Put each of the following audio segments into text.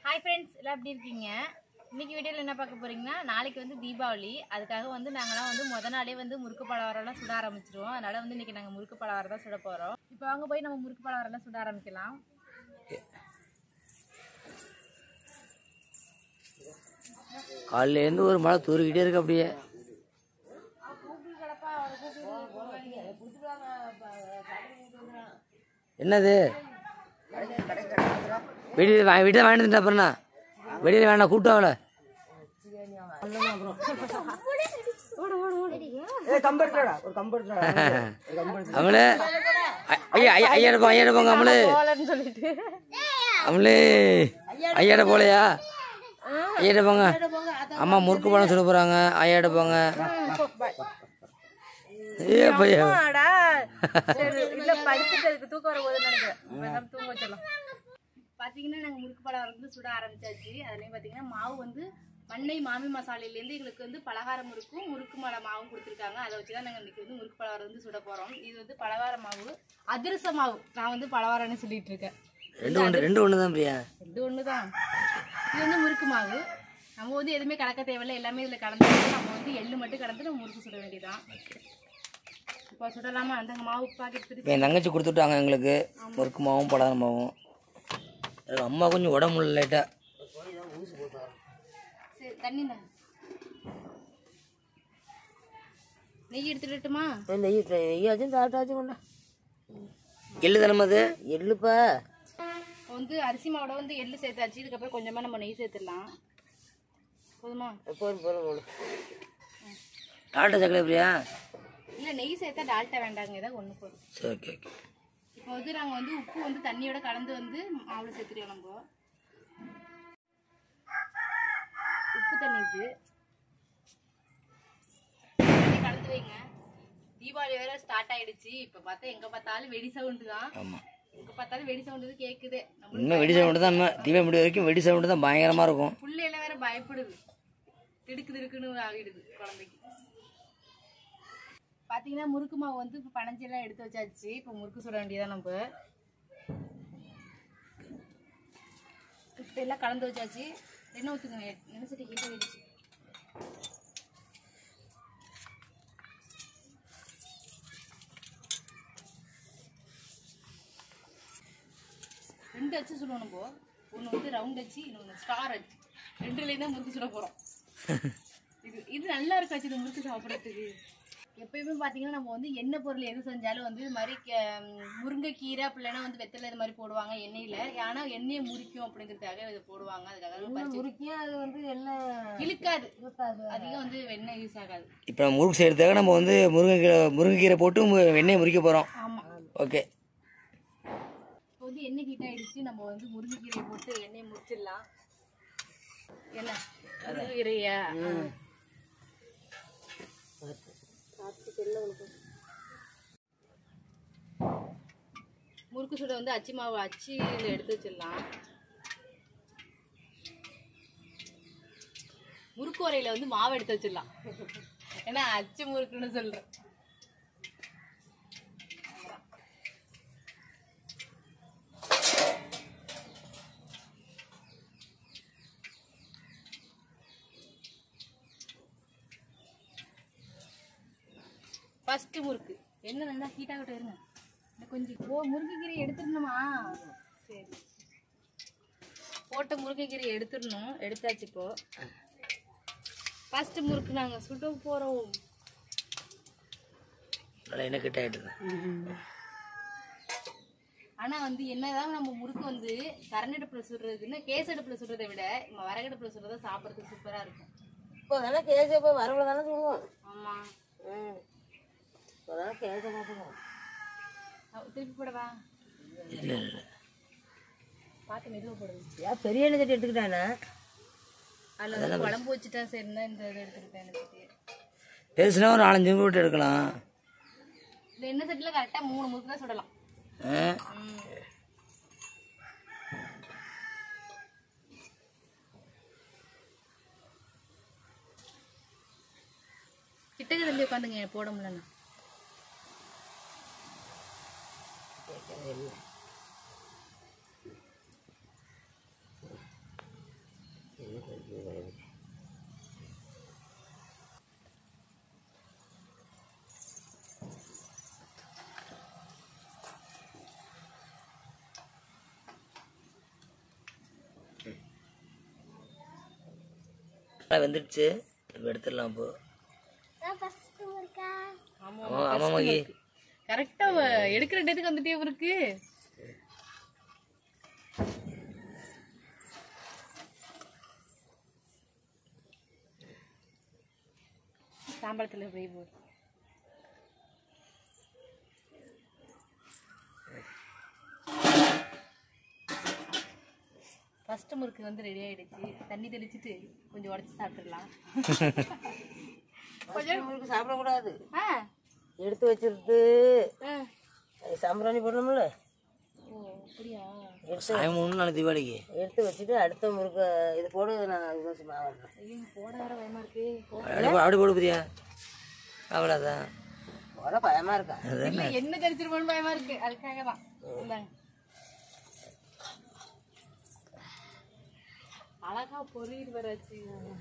Hi friends எல்லாம் எப்படி இருக்கீங்க இன்னைக்கு வீடியோவில் என்ன பார்க்க போறீங்கன்னா நாளைக்கு வந்து தீபாவளி அதுக்காக வந்து நாங்களாம் வந்து முத நாளே வந்து முறுக்கு பலகாரம்லாம் சுட ஆரம்பிச்சிருவோம் அதனால வந்து இன்னைக்கு நாங்கள் முறுக்கு பலகாரம் தான் சுட போகிறோம் இப்போ வாங்க போய் நம்ம முறுக்கு பலகாரம்லாம் சுட ஆரம்பிக்கலாம் காலையிலேருந்து ஒரு மழை தூரிக்கிட்டே இருக்கு அப்படியே என்னது வெளியில் வா வீட்டில் வாங்கிட்டு அப்புறம்ண்ணா வெளியில் வேணாம் கூட்டம் அவளை அவளே ஐயா ஐயா ஐயாட போங்க ஐயாட போங்க அமலு போலன்னு சொல்லிட்டு அமலு ஐயாட போலையா ஐயாட போங்க அம்மா முறுக்கு பழம் சொல்ல போறாங்க ஐயாட போங்க ஏ பையா ஆடா சரி இல்ல படுத்துட்டு அதுக்கு தூக்கம் வரும்போது நினைக்கிறேன் பேசாம தூங்க வச்சிடலாம் பாத்தீங்கன்னா நாங்க முறுக்கு பலகாரம் வந்து சுட ஆரம்பிச்சாச்சு அதுலயும் பாத்தீங்கன்னா மாவு வந்து மண்ணை மாமி மசாலையிலேருந்து எங்களுக்கு வந்து பலகார முறுக்கும் முறுக்கு மலை மாவும் கொடுத்துருக்காங்க அதை வச்சு தான் நாங்கள் இன்னைக்கு வந்து முறுக்கு பலகாரம் வந்து சுட போறோம் இது வந்து பலகார மாவு அதிரச மாவு நான் வந்து பலகாரம்னு சொல்லிட்டு இருக்கேன் ரெண்டு ஒன்று ரெண்டு ஒன்று தான் பிரியா இது ஒண்ணுதான் இது வந்து முறுக்கு மாவு நம்ம வந்து எதுவுமே கலக்க தேவையில்ல எல்லாமே இதுல கலந்து நம்ம வந்து எள்ளு மட்டும் கலந்து நம்ம முறுக்கு சுட வேண்டியதான் இப்போ சுடலாமா அந்த மாவு பாக்கெட் பிரிச்சு இப்போ என் தங்கச்சி கொடுத்துட்டாங்க எங்களுக்கு முறுக்கு மாவும் பலகார மாவும் எனக்கு அம்மா கொஞ்சம் உடம்பு முடியல லைட்டாக சரி தண்ணி தான் நெய் எடுத்துட்டுமா நெய் நெய்யாச்சும் சாப்பிட்டாச்சும் கொண்டா எள்ளு தானே அது எள்ளுப்பா வந்து அரிசி மாவோட வந்து எள்ளு சேர்த்தாச்சு இதுக்கப்புறம் கொஞ்சமா நம்ம நெய் சேர்த்துடலாம் போதுமா போதும் போதும் போதும் டாட்டா சக்கரை பிரியா இல்ல நெய் சேர்த்தா டால்ட்டா வேண்டாங்க ஏதாவது ஒண்ணு போதும் சரி ஓகே ஓகே இப்போ வந்து நாங்க வந்து உப்பு வந்து தண்ணியோட கலந்து வந்து மாவுல சேர்த்துருவோம் நம்ம உப்பு தண்ணி இது தண்ணி கலந்து வைங்க தீபாவளி வேற ஸ்டார்ட் ஆயிடுச்சு இப்ப பார்த்தா எங்க பார்த்தாலும் வெடி சவுண்டு தான் ஆமாம் எங்க பார்த்தாலும் வெடி சவுண்டு கேக்குது நம்ம இன்னும் வெடி சவுண்டு தான் இன்னும் தீபாவளி முடி வரைக்கும் வெடி சவுண்டு தான் பயங்கரமாக இருக்கும் புள்ளையில வேற பயப்படுது திடுக்கு திடுக்குன்னு ஆகிடுது குழந்தைக்கு பாத்தீங்கன்னா முறுக்கு மாவு வந்து இப்போ பனஞ்செல்லாம் எடுத்து வச்சாச்சு இப்போ முறுக்கு சுட வேண்டியதான் நம்ம இப்போ எல்லாம் கலந்து வச்சாச்சு என்ன ஊற்றுங்க என்ன சட்டி ஹீட் ஆகிடுச்சு ரெண்டு அச்சு சுடணும் நம்ம ஒன்று வந்து ரவுண்ட் அச்சு இன்னொன்று ஸ்டார் அச்சு ரெண்டுலேயும் தான் முறுக்கு சுட போகிறோம் இது இது நல்லா இருக்காச்சு இந்த முறுக்கு சாப்பிட்றதுக்கு எப்பயுமே பார்த்தீங்கன்னா நம்ம வந்து எண்ணெய் பொருள் எது செஞ்சாலும் வந்து இது மாதிரி கே- முருங்கைக்கீரை அப்படின்னா வந்து வெத்தலை இது மாதிரி போடுவாங்க எண்ணெயில் ஏன்னா எண்ணெயை முறிக்கும் அப்படிங்கிறதுக்காக இதை போடுவாங்க அதுக்காக பறிச்சு முறுக்கியா அது வந்து எல்லாம் இழுக்காது அதிகம் வந்து வெண்ணெய் யூஸ் ஆகாது இப்போ நம்ம முறுக்கு செய்கிறதுக்காக நம்ம வந்து முருங்கைக்கீரை முருங்கைக்கீரை போட்டு மு- வெண்ணெயை முறிக்க போகிறோம் ஆமாம் ஓகே இப்போ வந்து எண்ணெய் ஹீட் ஆயிடுச்சு நம்ம வந்து முருங்கைக்கீரையை போட்டு எண்ணெயை முறிச்சிடலாம் என்ன முருங்கைக்கீரையா முறுக்கு சுட வந்து அச்சி மாவு அச்சியில் எடுத்து வச்சிடலாம் முறுக்கு உரையில வந்து மாவு எடுத்து வச்சிடலாம் ஏன்னா அச்சு முறுக்குன்னு சொல்றேன் ஃபர்ஸ்ட் முறுக்கு என்ன நல்லா ஹீட் ஆகட்டும் இருங்க இன்னும் கொஞ்சம் ஓ முருங்கைக்கீரை எடுத்துடணுமா சரி போட்ட முருங்கைக்கீரை எடுத்துடணும் எடுத்தாச்சு இப்போ ஃபர்ஸ்ட் முறுக்கு நாங்கள் சுட போகிறோம் நல்லா என்ன கிட்ட ஆகிட்டு ஆனால் வந்து என்னதான் நம்ம முறுக்கு வந்து கரண்டடுப்பில் சுடுறதுன்னு கேஸ் அடுப்பில் சுடுறதை விட நம்ம விறகடுப்பில் சுடுறத சாப்பிட்றதுக்கு சூப்பராக இருக்கும் இப்போ தானே கேச இப்போ வரவுல தானே சொல்லுவோம் ஆமாம் ம் இப்போ தானே கேச பார்த்துக்கோம் திருப்பி போடவா இல்லை இல்லை பார்த்து மெதுவாக போடுங்க ஏன் பெரிய எண்ணெய் சட்டி எடுத்துக்கிட்டானே அதில் வந்து குழம்பு வச்சுட்டா சரின்னா இந்த இது எடுத்துக்கிட்டேன் எனக்கு பெருசுனா ஒரு நாலஞ்சு நிமிடம் எடுக்கலாம் இந்த எண்ணெய் சட்டியில் கரெக்டாக மூணு முறுக்கு தான் சுடலாம் ஆ ம். கிட்டக்க தள்ளி உட்காந்துங்க போட முடியலண்ணா நல்லா வெந்துடுச்சு இப்போ எடுத்துடலாம் இப்போ ஆமா ஆமா மகி கரெக்டா எடுக்கிற டேத்துக்கு வந்துட்டே இருக்கு சாம்பளத்துல போய் போ ஃபர்ஸ்ட் முறுக்கு வந்து ரெடி ஆயிடுச்சு தண்ணி தெளிச்சிட்டு கொஞ்சம் உடச்சி சாப்பிட்டுடலாம் முறுக்கு சாப்பிடக்கூடாது ஆ எடுத்து வச்சிருந்து ஆ. சாம்பிராணி போடணும்ல ஓ அப்படியா எடுத்து சாமி மூணு நாள் தீபாவளிக்கு எடுத்து வச்சுட்டு அடுத்த முறுக்கு இது போடு நான் இது வச்சு மாவு ஐயோ போட வர பயமா இருக்கு போ. அப்படி போ- அப்படி போடு பிரியா அவ்வளோதான் போட பயமா இருக்கா இல்ல என்ன தெரிச்சிருப்போம்னு பயமா இருக்கு அதுக்காக தான் இந்தாங்க அழகா பொரியல் வராச்சு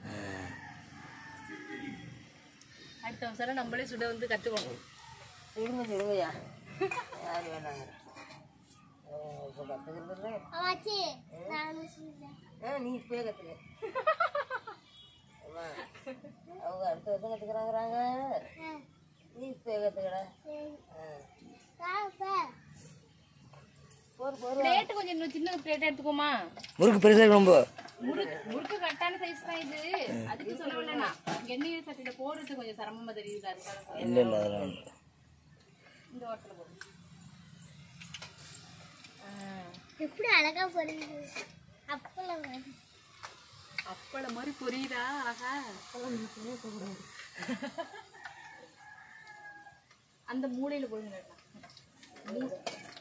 அடுத்த வருஷம் நம்மளே சுட வந்து கத்துக்கணும் சுடுங்க சுடுங்கய்யா யார் வேணாங்க இப்போ கற்றுக்கிறது ஆ நீ இப்பயே கற்றுக்க அம்மா அவங்க அடுத்த வருஷம் கற்றுக்குறாங்கிறாங்க நீ இப்பயே கற்றுக்கடா போர் போர் பிளேட் கொஞ்சம் இன்னும் சின்ன பிளேட் எடுத்துக்கோமா முறுக்கு பெருசாக இருக்கு ரொம்ப முறுக்கு முறுக்கு கரெக்டான சைஸ் தான் இது அதுக்கு சொல்ல வேண்டாம் எண்ணெய் சட்டியில போடுறது கொஞ்சம் சிரமமா தெரியுது அதுக்காக சொல்றேன். இல்லை இல்லை அதெல்லாம் இல்லை. இந்த ஓட்டல போடு எப்படி அழகா பொரியுது அப்பளம் மாதிரி. அப்பள மாதிரி பொரியுதா அழகா அந்த மூலையில போடுங்க மூ-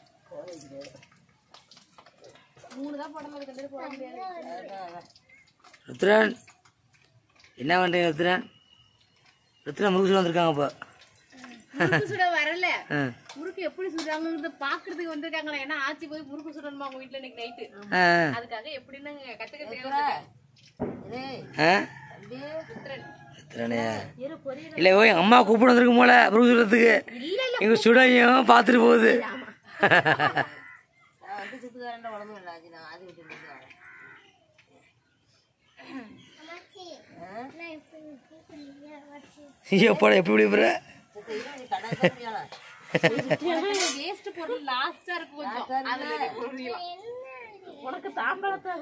மூணு தான் போடணும் அதுக்கு வந்து போட முடியாது ருத்ரன் என்ன பண்ணுறீங்க ருத்ரன் ருத்ரன் முறுக்கு சுட வந்திருக்காங்க இப்போ முறுக்கு சுட வரல ஆ முறுக்கு எப்படி சுடுறாங்கிறது பாக்குறதுக்கு வந்திருக்காங்களா ஏன்னா ஆச்சி போய் முறுக்கு சுடணுமா உங்க வீட்டுல இன்னைக்கு நைட்டு ஆ அதுக்காக எப்படின்னு கத்துக்கிறதுக்காக ஏய் ஆ தம்பி ருத்ரனையா இல்லை ஓ எங்கள் அம்மா கூப்பிட வந்திருக்கும் போல முறுக்கு சுடுறதுக்கு எங்கள் சுடையும் பார்த்துட்டு போகுது நான் வந்து சுத்துக்காரன் உடம்பு இல்லை ஆச்சு நான் ஆதி விட்டு வரேன் அம்மாச்சி, ஆ? நான் இப்ப கூப்பிடுறீங்க, அம்மாச்சி. எப்படா எப்படி விடுப்புற சுத்த இரு, நீ கடை சாப்பிட்டியாளா? வேஸ்ட் பொருள் லாஸ்டா இருக்கு கொஞ்சம் அதுல நீ போடுறீங்களா? உனக்கு தாம்பழத்தை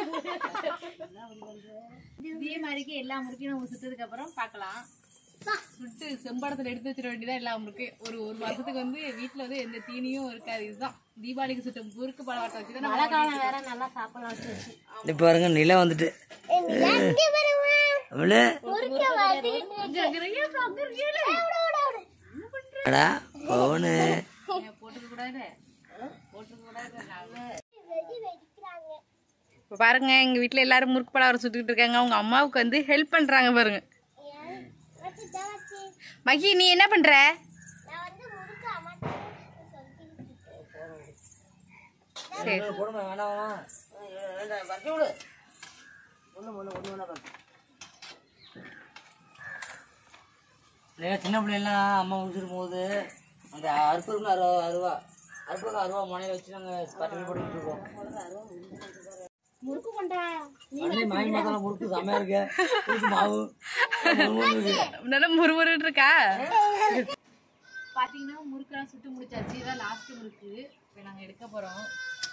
இதே மாதிரிக்கு எல்லா முறுக்கையும் நம்ம சுட்டதுக்கு அப்புறம் பார்க்கலாம் சுட்டு செம்படத்துல எடுத்து வச்சிட வேண்டியதா எல்லா முறுக்கு ஒரு ஒரு மாசத்துக்கு வந்து வீட்டுல வந்து எந்த தீனியும் இருக்காது இதுதான் தீபாவளிக்கு சுட்ட முறுக்கு பழவாட்டை வச்சு மழை காலம் வேற நல்லா சாப்பிடலாம் வச்சு இப்போ பாருங்க நிலா வந்துட்டு அவளே அடா போனு போட்டுக்க கூடாது போட்டுக்க கூடாது இப்போ பாருங்க எங்க வீட்ல எல்லாரும் முறுக்கு பலகாரம் சுட்டுக்கிட்டு இருக்காங்க அவங்க அம்மாவுக்கு வந்து ஹெல்ப் பண்றாங்க பாருங்க அம்மாச்சி, இதோ அம்மாச்சி. மகி நீ என்ன பண்ற நான் வந்து முறுக்கு அம்மாச்சி சொல்லிட்டு சரி போடுமா வேணாமா ஆ, இரு, வேண்டாம், பறிச்சு விடு. ஒண்ணு, ஒண்ணு, ஒண்ணு, ஒண்ணா பறிச்சு. இல்லையா சின்ன பிள்ளைலாம் அம்மா முடிச்சிட்டு போகுது அந்த அறுப்பருக்குன்னு அறுபா அறுபா அறுப்பருக்கு அறுபா முனையில வச்சு நாங்கள் பட்டினி போட்டுக்கிட்டு இருக்கோம் முறுக்கு கொண்டா அண்ணே மாமி மசாலா முறுக்கு செம்மையா இருக்கு முறுக்கு மாவு முறுமுறுன்னு இருக்கு. நல்லா முறுமுறுன்னு இருக்கா பாத்தீங்கன்னா முறுக்கெல்லாம் சுட்டு முடிச்சாச்சு இதான் லாஸ்ட் முறுக்கு இப்போ நாங்க எடுக்க போறோம்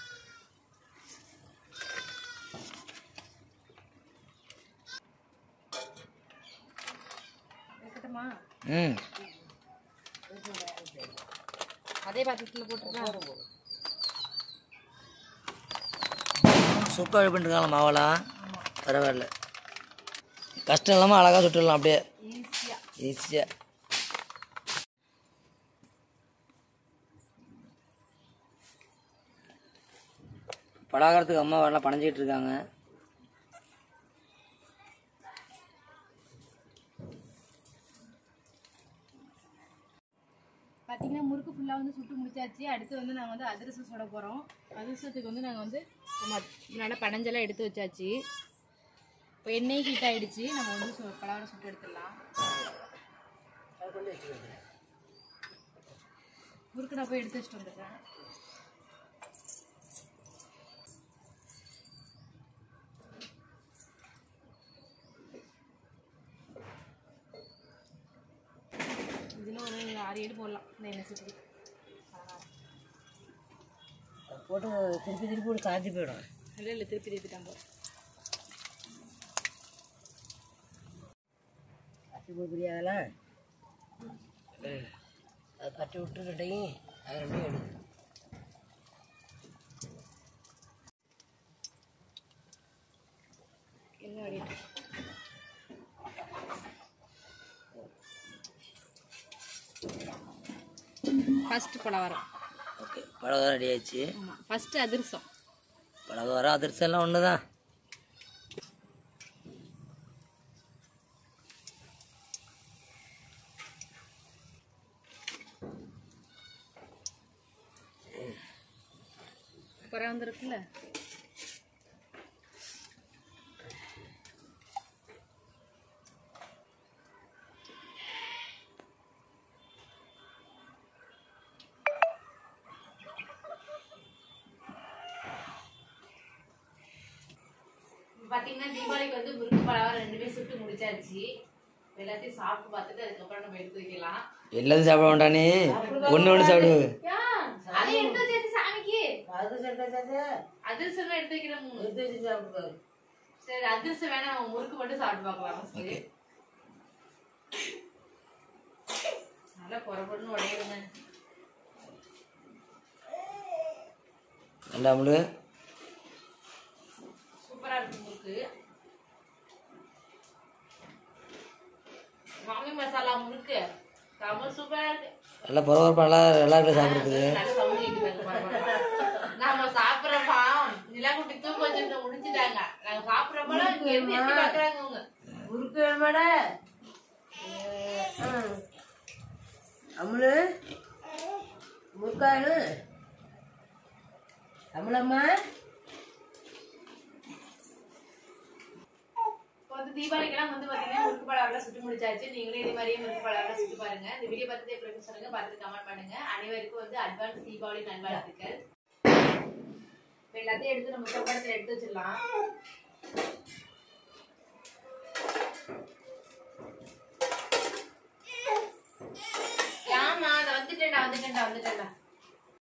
எடுக்கட்டுமா ம் அதே பாத்திரத்துல போட்டுருக்கா சூப்பராக பண்ணிருக்காங்களா மாவெல்லாம் பரவாயில்ல கஷ்டம் இல்லாமல் அழகாக சுட்டுடலாம் அப்படியே ஈஸியா ஈஸியாக பலகாரத்துக்கு அம்மா வரலாம் பணஞ்சிக்கிட்டு இருக்காங்க பார்த்தீங்கன்னா முறுக்கு ஃபுல்லாக வந்து சுட்டு முடிச்சாச்சு அடுத்து வந்து நாங்கள் வந்து அதிரசம் சுட போகிறோம் அதிரசத்துக்கு வந்து நாங்கள் வந்து நம்ம நல்லா பனஞ்செல்லாம் எடுத்து வச்சாச்சு இப்போ எண்ணெய் ஹீட் ஆயிடுச்சு நம்ம வந்து சு- பலகாரம் சுட்டு எடுத்துடலாம் அது கொண்டு வச்சுக்கோங்க முறுக்கு நான் போய் எடுத்து வச்சுட்டு வந்துடுறேன் இதில் ஒரு ஆறு ஏழு போடலாம் இந்த எண்ணெய் சுற்றி அது போட்டு திருப்பி திருப்பி ஒரு காய்ச்சி போயிடும் இல்லை இல்லை திருப்பி திருப்பிட்டாங்க காய்ச்சி போய் பிரியாதெல்லாம் அது கட்டி விட்டு ரெண்டையும் அது ரெண்டையும் எடுக்கும் என்ன வடிட்டு ஃபஸ்ட்டு பலகாரம் ஓகே பலகாரம் ரெடி ஆயிடுச்சு ஆமாம் ஃபஸ்ட்டு அதிரசம் பலகாரம் அதிர்ஷ்டம் எல்லாம் ஒன்று தான் குறை வந்துருக்குல்ல பாத்தீங்கன்னா தீபாவளிக்கு வந்து முறுக்கு பலகாரம் ரெண்டுமே சுட்டு முடிச்சாச்சு எல்லாத்தையும் சாப்பிட்டு பார்த்துட்டு அதுக்கப்புறம் நம்ம எடுத்து வைக்கலாம் எல்லாத்தையும் சாப்பிட வேண்டானே ஒன்று ஒன்று சாப்பிடு அதை எடுத்து வச்சாச்சு சாமிக்கு அது சேர்த்தாச்சா அதிர்சம் எடுத்து வைக்கிற மூணு எடுத்து வச்சு சாப்பிடுவாரு சரி அதிர்ஷ்டம் வேணா நம்ம முறுக்கு மட்டும் சாப்பிட்டு பார்க்கலாம் first. நல்லா புறப்படணும் உடையுங்க நல்லா முழு சூப்பரா இருக்கு முறுக்கு மாமி மசாலா முறுக்கு ரொம்ப சூப்பரா இருக்கு நல்லா பரபரப்பாக நல்லா நல்லா இருக்கு சாப்பிட்றதுக்கு நல்ல sound கேக்குது பாருங்க, பரபரப்பா. நாம சாப்பிடுறப்பா நிலாக்குட்டி தூக்க வச்சுட்டு முடிச்சுட்டாங்க நாங்க சாப்பிடுறப்ப இங்க இருந்து எட்டி பாக்குறாங்க அவங்க முறுக்கு வேணுமாடா அமுலு முறுக்காயு அமுலம்மா இப்போ வந்து தீபாவளிக்கெல்லாம் வந்து பாத்தீங்கன்னா முறுக்கு பலகாரம் சுட்டு முடிச்சாச்சு நீங்களே இதே மாதிரியே முறுக்கு பலகாரம் சுட்டு பாருங்க இந்த வீடியோ பார்த்துட்டு எப்படி இருக்குன்னு சொல்லுங்க பார்த்துட்டு கமெண்ட் பண்ணுங்க அனைவருக்கும் வந்து அட்வான்ஸ் தீபாவளி நல்வாழ்த்துக்கள் இப்போ எல்லாத்தையும் எடுத்து நம்ம சொப்படத்தில் எடுத்து வச்சிடலாம் ஏமா அதை வந்துட்டேன்டா வந்துட்டேன்டா வந்துட்டேன்டா